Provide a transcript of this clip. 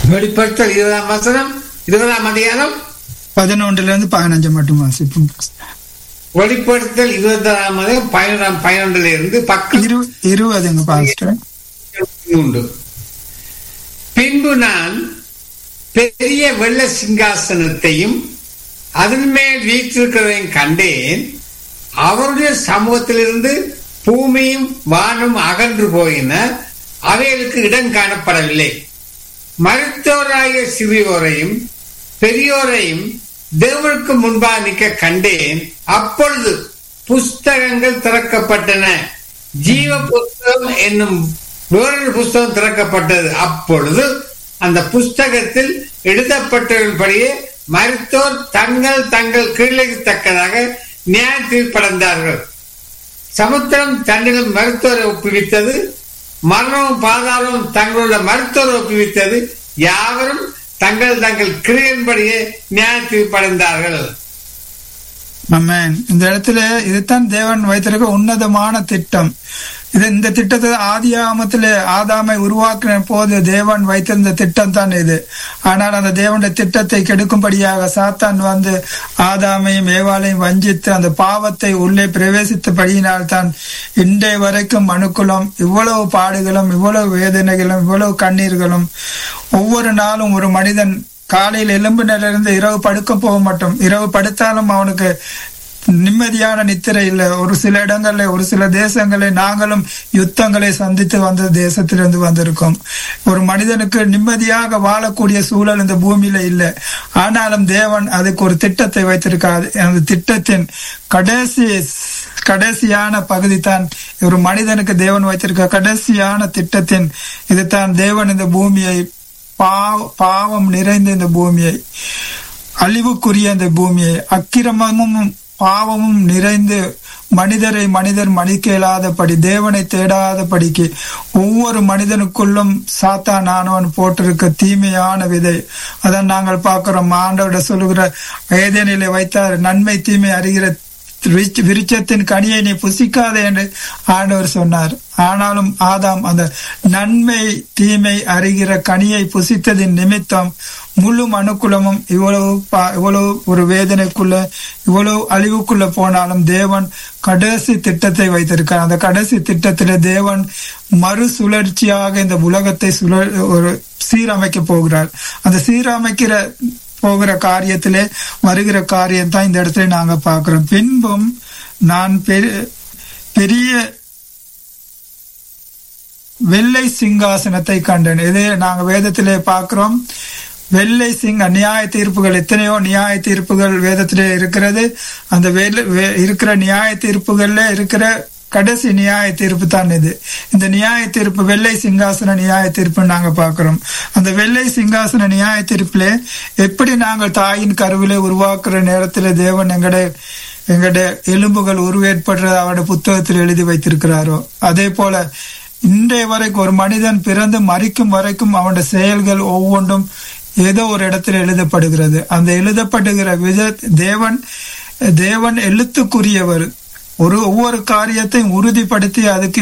வெளிப்படுத்தல் இருபதாம் வசனம் இருபதாம் அதிகாரம் பதினொன்றுல இருந்து பதினஞ்சு மட்டும் வாசிப்போம் வெளிப்படுத்தல் இருபதாம் அதிகாரம் பதினொன்றாம் பதினொன்றுல இருந்து பக்கம் இரு இருபதுங்க பாஸ்டர் உண்டு பின்பு நான் பெரிய வெள்ள சிங்காசனத்தையும் அதன் மேல் வீற்றிருக்கிறதையும் கண்டேன் அவருடைய சமூகத்திலிருந்து பூமியும் வானும் அகன்று போயின அவைகளுக்கு இடம் காணப்படவில்லை மருத்துவராகிய சிறியோரையும் பெரியோரையும் தேவனுக்கு முன்பாக நிற்க கண்டேன் அப்பொழுது புஸ்தகங்கள் திறக்கப்பட்டன ஜீவ புஸ்தகம் என்னும் வேறொரு புஸ்தகம் திறக்கப்பட்டது அப்பொழுது அந்த புஸ்தகத்தில் எழுதப்பட்டபடியே மருத்துவர் தங்கள் தங்கள் கீழக்கு தக்கதாக நியாயத்தில் படர்ந்தார்கள் சமுத்திரம் தன்னிடம் மருத்துவரை ஒப்புவித்தது மரணமும் பாதாளமும் தங்களுடைய மருத்துவரை ஒப்புவித்தது யாவரும் தங்கள் தங்கள் கிரியன்படியே நியாயத்தில் படைந்தார்கள் ஆமென் இந்த இடத்துல இதுதான் தேவன் வைத்திருக்க உன்னதமான திட்டம் இது இந்த திட்டத்தை ஆதி ஆமத்துல ஆதாமை உருவாக்கின போது தேவன் வைத்திருந்த திட்டம் தான் இது ஆனால் அந்த தேவனுடைய திட்டத்தை கெடுக்கும்படியாக சாத்தான் வந்து ஆதாமையும் ஏவாளையும் வஞ்சித்து அந்த பாவத்தை உள்ளே பிரவேசித்தபடியினால் தான் இன்றைய வரைக்கும் மனுக்குலம் இவ்வளவு பாடுகளும் இவ்வளவு வேதனைகளும் இவ்வளவு கண்ணீர்களும் ஒவ்வொரு நாளும் ஒரு மனிதன் காலையில் எலும்பினிலிருந்து இரவு படுக்க போக மாட்டோம் இரவு படுத்தாலும் அவனுக்கு நிம்மதியான நித்திரை இல்லை ஒரு சில இடங்கள்ல ஒரு சில தேசங்களில் நாங்களும் யுத்தங்களை சந்தித்து வந்த தேசத்திலிருந்து வந்திருக்கோம் ஒரு மனிதனுக்கு நிம்மதியாக வாழக்கூடிய சூழல் இந்த பூமியில இல்லை ஆனாலும் தேவன் அதுக்கு ஒரு திட்டத்தை வைத்திருக்காது அந்த திட்டத்தின் கடைசி கடைசியான பகுதி தான் ஒரு மனிதனுக்கு தேவன் வைத்திருக்க கடைசியான திட்டத்தின் இதுதான் தேவன் இந்த பூமியை பாவ பாவம் நிறைந்த இந்த பூமியை அழிவுக்குரிய இந்த பூமியை அக்கிரமமும் பாவமும் நிறைந்து மனிதரை மனிதர் மதிக்க இயலாதபடி தேவனை தேடாதபடிக்கு ஒவ்வொரு மனிதனுக்குள்ளும் சாத்தான் ஆனவன் போட்டிருக்க தீமையான விதை அதான் நாங்கள் பார்க்கிறோம் ஆண்டோட சொல்லுகிற வேதனையில வைத்தார் நன்மை தீமை அறிகிற விருட்ச- விருட்சத்தின் கனியை நீ புசிக்காதே என்று ஆண்டவர் சொன்னார் ஆனாலும் ஆதாம் அந்த நன்மை தீமை அறிகிற கனியை புசித்ததின் நிமித்தம் முழு மனுக்குலமும் இவ்வளவு பா- இவ்வளவு ஒரு வேதனைக்குள்ள இவ்வளவு அழிவுக்குள்ள போனாலும் தேவன் கடைசி திட்டத்தை வைத்திருக்கார் அந்த கடைசி திட்டத்தில தேவன் மறுசுழற்சியாக இந்த உலகத்தை சுழ ஒரு சீரமைக்க போகிறார் அந்த சீரமைக்கிற போகிற காரியத்திலே வருகிற காரியம் தான் இந்த இடத்துல நாங்க பார்க்கிறோம் பின்பும் நான் பெரிய பெரிய வெள்ளை சிங்காசனத்தை கண்டேன் இது நாங்க வேதத்திலே பார்க்கிறோம் வெள்ளை சிங்க நியாய தீர்ப்புகள் எத்தனையோ நியாய தீர்ப்புகள் வேதத்திலே இருக்கிறது அந்த வெள்ளை வே- இருக்கிற நியாய தீர்ப்புகள்ல இருக்கிற கடைசி நியாய தீர்ப்பு தான் இது இந்த நியாய தீர்ப்பு வெள்ளை சிங்காசன நியாய தீர்ப்பு நாங்க பார்க்கிறோம் அந்த வெள்ளை சிங்காசன நியாய தீர்ப்பிலே எப்படி நாங்கள் தாயின் கருவிலே உருவாக்குற நேரத்துல தேவன் எங்கட எங்கட எலும்புகள் உருவேற்படுறது அவருடைய புத்தகத்தில் எழுதி வைத்திருக்கிறாரோ அதே போல இன்றைய வரைக்கும் ஒரு மனிதன் பிறந்து மறிக்கும் வரைக்கும் அவனுடைய செயல்கள் ஒவ்வொன்றும் ஏதோ ஒரு இடத்துல எழுதப்படுகிறது அந்த எழுதப்படுகிற வித தேவன் தேவன் எழுத்துக்குரியவர் ஒரு ஒவ்வொரு காரியத்தையும் உறுதிப்படுத்தி அதுக்கு